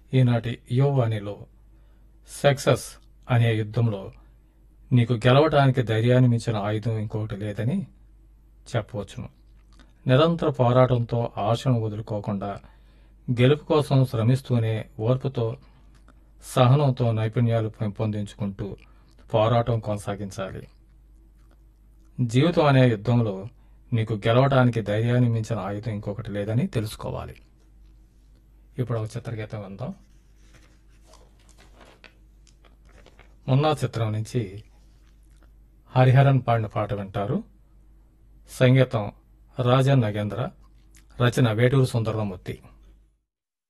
ఈనాటి యువవాణిలో సక్సెస్ అనే యుద్ధంలో నీకు గెలవడానికి ధైర్యాన్ని మించిన ఆయుధం ఇంకొకటి లేదని చెప్పవచ్చును నిరంతర పోరాటంతో ఆశను వదులుకోకుండా గెలుపు కోసం శ్రమిస్తూనే ఓర్పుతో సహనంతో నైపుణ్యాలు పెంపొందించుకుంటూ పోరాటం కొనసాగించాలి జీవితం అనే యుద్ధంలో నీకు గెలవడానికి ధైర్యాన్ని మించిన ఆయుధం ఇంకొకటి లేదని తెలుసుకోవాలి ఇప్పుడు ఒక చిత్రగీతం విందాం మున్నా చిత్రం నుంచి హరిహరన్ పాడిన పాట వింటారు సంగీతం రాజన్ నగేంద్ర రచన వేటూరు సుందరరామూర్తి